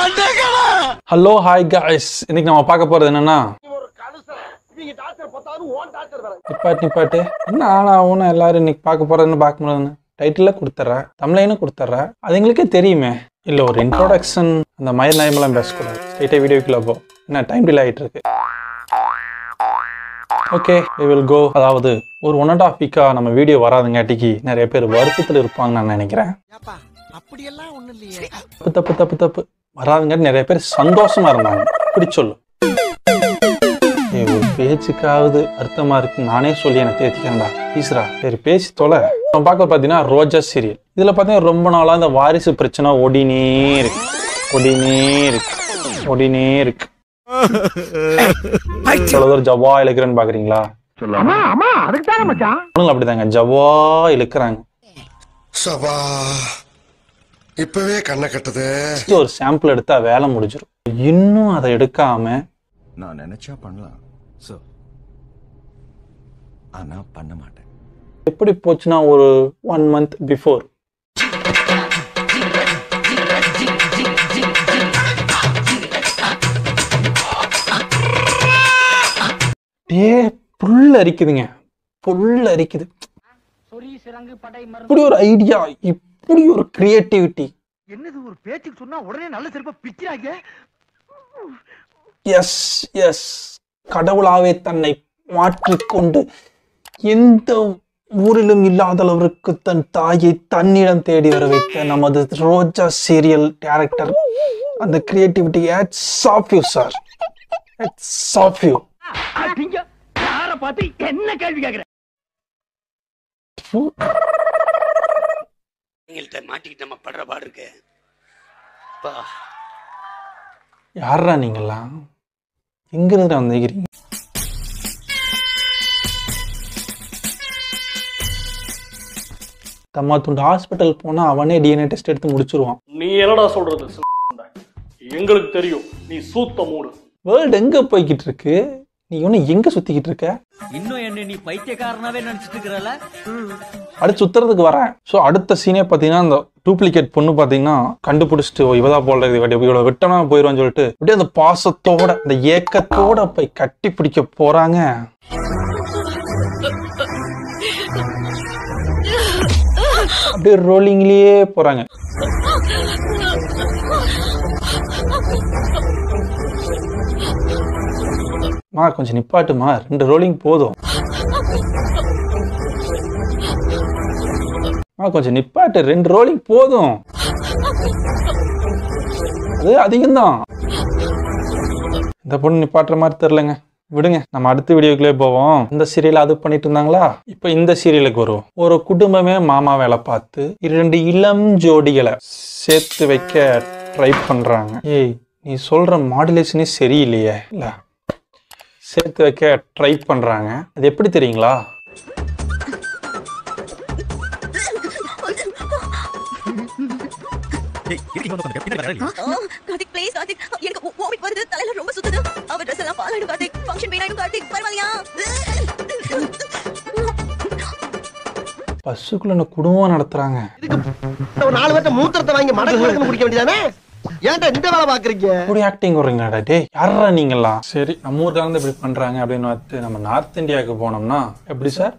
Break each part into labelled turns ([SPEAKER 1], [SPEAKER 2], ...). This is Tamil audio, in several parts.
[SPEAKER 1] ஹலோ ஹாய் காய்ஸ் இன்னைக்கு நம்ம பார்க்க போறது என்னன்னா நிப்பாட்டு நிப்பாட்டு என்ன ஆனா ஊனா எல்லாரும் இன்னைக்கு பார்க்க போறதுன்னு பார்க்க முடியாதுன்னு டைட்டில கொடுத்துட்றேன் தமிழைன்னு கொடுத்துட்றேன் அது எங்களுக்கே தெரியுமே இல்ல ஒரு இன்ட்ரோடக்ஷன் அந்த மயிர் நாயமெல்லாம் பேசக்கூடாது ஸ்ட்ரெயிட்டாக வீடியோக்குள்ள போ என்ன டைம் டிலே ஆயிட்டு இருக்கு ஓகே we will go அதாவது ஒரு ஒன் அண்ட் ஆஃப் வீக்கா நம்ம வீடியோ வராதுங்காட்டிக்கு நிறைய பேர் வருத்தத்தில் இருப்பாங்கன்னு நான் நினைக்கிறேன்
[SPEAKER 2] அப்படியெல்லாம் ஒண்ணும் இல்லையே
[SPEAKER 1] தப்பு தப்பு தப்பு தப்பு வராதுங்காட்டி நிறைய பேர் சந்தோஷமா இருந்தாங்க இப்படி சொல்லு ஏய், ஒரு பேச்சுக்காவது அர்த்தமா இருக்கு நானே சொல்லி எனக்கு தேத்திக்கிறேன்டா ஈஸ்ரா சரி பேசி தொலை நம்ம பார்க்க பார்த்தீங்கன்னா ரோஜா சீரியல் இதுல பார்த்தீங்கன்னா ரொம்ப நாளா இந்த வாரிசு பிரச்சனை ஓடினே இருக்கு ஓடினே இருக்கு ஓடினே இருக்கு இவ்வளவு தூரம் ஜவா இழுக்கிறேன்னு பாக்குறீங்களா
[SPEAKER 2] ஆமா ஆமா அதுக்கு தானே மச்சான்
[SPEAKER 1] அவங்களும் அப்படிதாங்க ஜவா இழுக்கிறாங்க
[SPEAKER 3] சபா இப்பவே கண்ணை கட்டுது
[SPEAKER 1] Just ஒரு சாம்பிள் எடுத்தா வேலை முடிஞ்சிடும் இன்னும் அதை எடுக்காம
[SPEAKER 4] நான் நினைச்சா பண்ணலாம் சோ ஆனா பண்ண மாட்டேன்
[SPEAKER 1] எப்படி போச்சுன்னா ஒரு ஒன் மந்த் பிஃபோர் டே புல் அரிக்குதுங்க புல் அரிக்குது
[SPEAKER 2] சொறி சிறங்கு படை மருந்து
[SPEAKER 1] இப்படி ஒரு ஐடியா இப்படி ஒரு கிரியேட்டிவிட்டி
[SPEAKER 2] என்னது ஒரு பேச்சுக்கு சொன்னா உடனே நல்ல செருப்ப பிக்கிறாங்க
[SPEAKER 1] எஸ் எஸ் கடவுளாவே தன்னை மாற்றிக்கொண்டு எந்த ஊரிலும் இல்லாத அளவிற்கு தன் தாயை தன்னிடம் தேடி வர வைத்த நமது ரோஜா சீரியல் டேரக்டர் அந்த creativity hats off you sir hats off you
[SPEAKER 2] நீங்க யார பார்த்து என்ன கேள்வி கேக்குற
[SPEAKER 5] எங்கள்கிட்ட மாட்டிக்கிட்டு நம்ம படுற பாடு இருக்கு அப்பா
[SPEAKER 1] யாரா நீங்களாம் எங்கிருந்து வந்துக்கிறீங்க தம்மா துண்டு ஹாஸ்பிட்டல் போனா அவனே டிஎன்ஏ டெஸ்ட் எடுத்து முடிச்சிருவான்
[SPEAKER 6] நீ என்னடா சொல்றது சின்ன? எங்களுக்கு தெரியும் நீ சூத்த மூடு
[SPEAKER 1] வேர்ல்டு எங்க போய்கிட்டு இருக்கு நீ இன்னும் எங்க சுத்திக்கிட்டு இருக்க
[SPEAKER 7] இன்னும் என்ன நீ பைத்தியக்காரனாவே நினைச்சிட்டு இருக்கிறல
[SPEAKER 1] அடுத்து சுத்துறதுக்கு வரேன் ஸோ அடுத்த சீனே பார்த்தீங்கன்னா அந்த டூப்ளிகேட் பொண்ணு பார்த்தீங்கன்னா கண்டுபிடிச்சிட்டு ஓ, இவதா போல இவ்வளோ விட்டனா போயிடுவான்னு சொல்லிட்டு அப்படியே அந்த பாசத்தோட அந்த ஏக்கத்தோட போய் கட்டி பிடிக்க போறாங்க அப்படியே ரோலிங்லயே போறாங்க மா கொஞ்சம் நிப்பாட்டுமா ரெண்டு ரோலிங் போதும் ஆ கொஞ்சம் நிப்பாட்டு ரெண்டு ரோலிங் போதும் அது அதிகம்தான் இந்த பொண்ணு நிப்பாட்டுற மாதிரி தெரிலங்க விடுங்க நம்ம அடுத்த வீடியோக்குள்ளே போவோம் இந்த சீரியல் அது பண்ணிட்டு இருந்தாங்களா இப்போ இந்த சீரியலுக்கு வருவோம் ஒரு குடும்பமே மாமா வேலை பார்த்து இரண்டு இளம் ஜோடிகளை சேர்த்து வைக்க ட்ரை பண்றாங்க ஏய் நீ சொல்ற மாடுலேஷனே சரியில்லையே இல்ல சேர்த்து வைக்க ட்ரை பண்றாங்க அது எப்படி தெரியுங்களா
[SPEAKER 8] கார்த்திக் ப்ளீஸ் கார்த்திக் எனக்கு ஓ- ஓமிட் வருது தலையில ரொம்ப சுத்துது அவ ட்ரெஸ் எல்லாம் பாலாயிடும் கார்த்திக் ஃபங்க்ஷன் பெயின் கார்த்திக் பரவாயில்லையா
[SPEAKER 1] பஸ்ஸுக்குள்ள என்ன குடும்பம் நடத்துறாங்க
[SPEAKER 2] ஒரு நாலு பேர்த்த மூத்திரத்தை வாங்கி மடக்கு மடக்கு குடிக்க வேண்டியதானே ஏன்டா இந்த வேலை பாக்குறீங்க
[SPEAKER 1] இப்படி ஆக்டிங் வர்றீங்களாடா டே யாரா நீங்களாம் சரி நம்ம ஊருக்காரங்க இப்படி பண்றாங்க அப்படின்னு பார்த்து நம்ம நார்த் இந்தியாவுக்கு போனோம்னா எப்படி சார்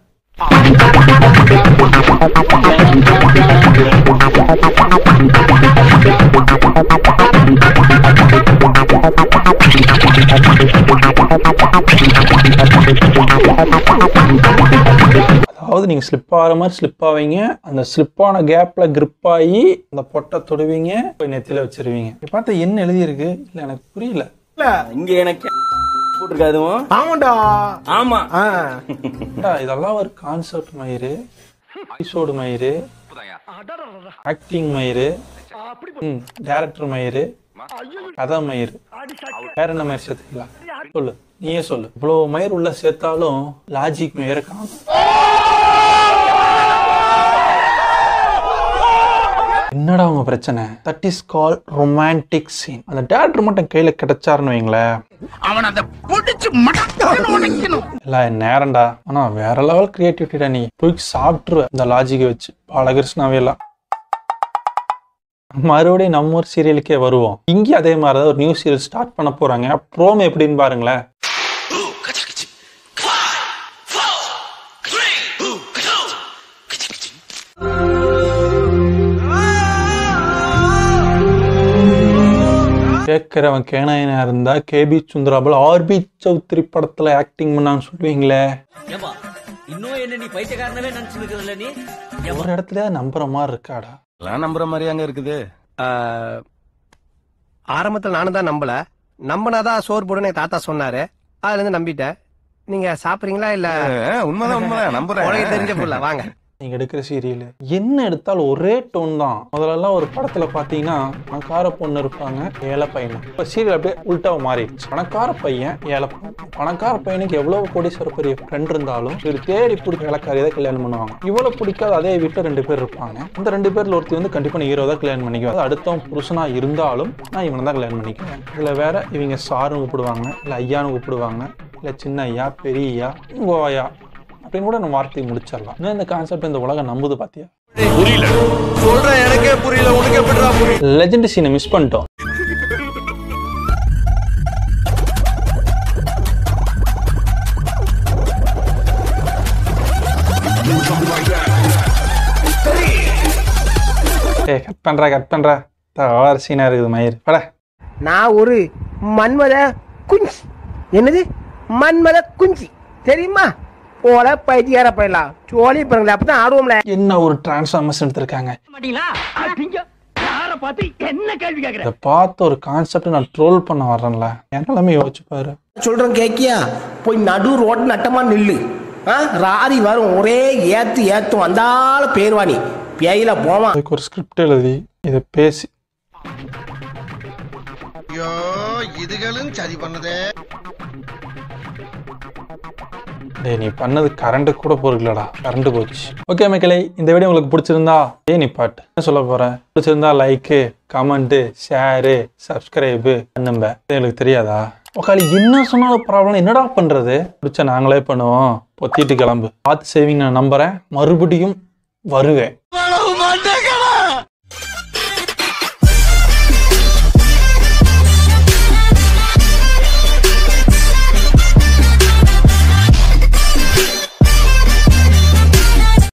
[SPEAKER 1] அதாவது நீங்க ஸ்லிப் ஆகிற மாதிரி ஸ்லிப் ஆவீங்க அந்த ஸ்லிப் ஆன கேப்ல grip ஆகி அந்த பொட்டை தொடுவீங்க போய் நெத்தியில வச்சிருவீங்க இப்ப பார்த்தா என்ன எழுதியிருக்கு இல்ல எனக்கு புரியல
[SPEAKER 7] இங்க எனக்கு போட்டிருக்காதுவும்
[SPEAKER 2] ஆமாண்டா
[SPEAKER 7] ஆமா
[SPEAKER 2] ஆ.
[SPEAKER 1] ஏண்டா, இதெல்லாம் ஒரு கான்செப்ட் மயிறு எபிசோடு மயிறு ஆக்டிங் மயிறு டேரக்டர் மயிறு கதை மயிறு வேற என்ன மயிர் சேர்த்துக்கலாம் சொல்லு நீயே சொல்லு இவ்வளவு மயிர் உள்ள சேர்த்தாலும் லாஜிக் மயிரை காணும் என்னடா உங்க பிரச்சனை that is call romantic scene அந்த டேரக்டர் மட்டும் கையில கிடைச்சாருன்னு வைங்களேன்
[SPEAKER 5] அவன் அதை பிடிச்சு மடக்கணும் உடைக்கணும்
[SPEAKER 1] இல்ல நேரம்டா ஆனா வேற லெவல் கிரியேட்டிவிட்டிடா நீ போய் சாப்பிட்டுருவ இந்த லாஜிக்கை வச்சு பாலகிருஷ்ணாவே எல்லாம் மறுபடியும் நம்ம ஊர் சீரியலுக்கே வருவோம் இங்கேயும் அதே மாதிரி தான் ஒரு நியூ சீரியல் ஸ்டார்ட் பண்ண போறாங்க ப்ரோம் எப்படின்னு பாருங்களேன் கேட்கிறவன் கேனாயனா இருந்தா கேபி சுந்தராபல் ஆர்பி சௌத்ரி படத்துல ஆக்டிங் பண்ணான்னு சொல்லுவீங்களே
[SPEAKER 7] ஏப்பா இன்னும் என்ன நீ பைத்தியக்காரனவே நினைச்சிட்டு இருக்கிறல்ல நீ
[SPEAKER 1] ஒரு இடத்துல நம்புற மாதிரி இருக்காடா
[SPEAKER 4] எல்லாம் நம்புற மாதிரி அங்க இருக்குது
[SPEAKER 2] ஆரம்பத்துல நானும் தான் நம்பல நம்பினாதான் சோறு போடுன்னு என் தாத்தா சொன்னாரு அதுல இருந்து நம்பிட்டேன் நீங்க சாப்பிடுறீங்களா இல்ல
[SPEAKER 4] உண்மைதான் உண்மைதான் நம்புறேன்
[SPEAKER 2] உனக்கு தெரிஞ்ச புள்ள வாங்க
[SPEAKER 1] நீங்க எடுக்கிற சீரியல் என்ன எடுத்தாலும் ஒரே டோன் தான் முதல்லலாம் ஒரு படத்துல பாத்தீங்கன்னா பணக்கார பொண்ணு இருப்பாங்க ஏழை பையன் இப்ப சீரியல் அப்படியே உல்டாவை மாறிடுச்சு பணக்கார பையன் ஏழை பையன் பணக்கார பையனுக்கு எவ்வளவு கோடீஸ்வர பெரிய ஃப்ரெண்ட் இருந்தாலும் இவர் தேடி பிடிச்ச வேலைக்காரியை தான் கல்யாணம் பண்ணுவாங்க இவ்வளவு பிடிக்காத அதே வீட்டுல ரெண்டு பேர் இருப்பாங்க இந்த ரெண்டு பேர்ல ஒருத்தி வந்து கண்டிப்பா நீ ஹீரோ தான் கல்யாணம் பண்ணிக்குவேன் அது அடுத்தவன் புருஷனா இருந்தாலும் நான் இவனை தான் கல்யாணம் பண்ணிக்குவேன் இதுல வேற இவங்க சாருன்னு கூப்பிடுவாங்க இல்ல ஐயான்னு கூப்பிடுவாங்க இல்ல சின்ன ஐயா பெரிய ஐயா கோயா அப்படின்னு கூட நம்ம வார்த்தையை முடிச்சிடலாம் இன்னும் இந்த கான்செப்ட் இந்த உலகம் நம்புது பாத்தியா
[SPEAKER 2] சொல்றேன் எனக்கே புரியல உனக்கு எப்படிடா புரியல
[SPEAKER 1] லெஜெண்ட் சீனை மிஸ் பண்ணிட்டோம் ஏய் கட் பண்றா கட் பண்றா ஓவர் சீனா இருக்குது மயிர் பட
[SPEAKER 2] நான் ஒரு மன்மத குஞ்சு என்னது மன்மத குஞ்சு தெரியுமா போல பைத்தியார போயிடலாம் சோழி பாருங்களேன் அப்பதான் ஆடுவோம்ல
[SPEAKER 1] என்ன ஒரு டிரான்ஸ்ஃபார்மர்ஸ் எடுத்திருக்காங்க இதை பார்த்து ஒரு கான்செப்ட் நான் ட்ரோல் பண்ண வர்றேன்ல என்னெல்லாமே யோசிச்சு பாரு
[SPEAKER 2] சொல்றேன் கேக்கியா போய் நடு ரோட் நட்டமா நில்லு ஆ ராரி வரும் ஒரே ஏத்து ஏத்தும் அந்தால பேருவாணி பேயில போவான்
[SPEAKER 1] அதுக்கு ஒரு ஸ்கிரிப்ட் எழுதி இதை பேசி
[SPEAKER 3] ஐயோ இதுகளும் சரி பண்ணுதே
[SPEAKER 1] டேய் நீ பண்ணது கரண்ட் கூட பொருட்களடா கரண்ட் போச்சு ஓகே மக்களே இந்த வீடியோ உங்களுக்கு பிடிச்சிருந்தா ஏ நீ பாட்டு என்ன சொல்ல போறேன் பிடிச்சிருந்தா லைக்கு கமெண்ட்டு ஷேரு சப்ஸ்கிரைபு பண்ணும்ப இது எனக்கு தெரியாதா உக்காளி என்ன சொன்னாலும் ப்ராப்ளம் என்னடா பண்றது பிடிச்ச நாங்களே பண்ணுவோம் பொத்திட்டு கிளம்பு பார்த்து சேவிங் நான் நம்புறேன் மறுபடியும் வருவேன்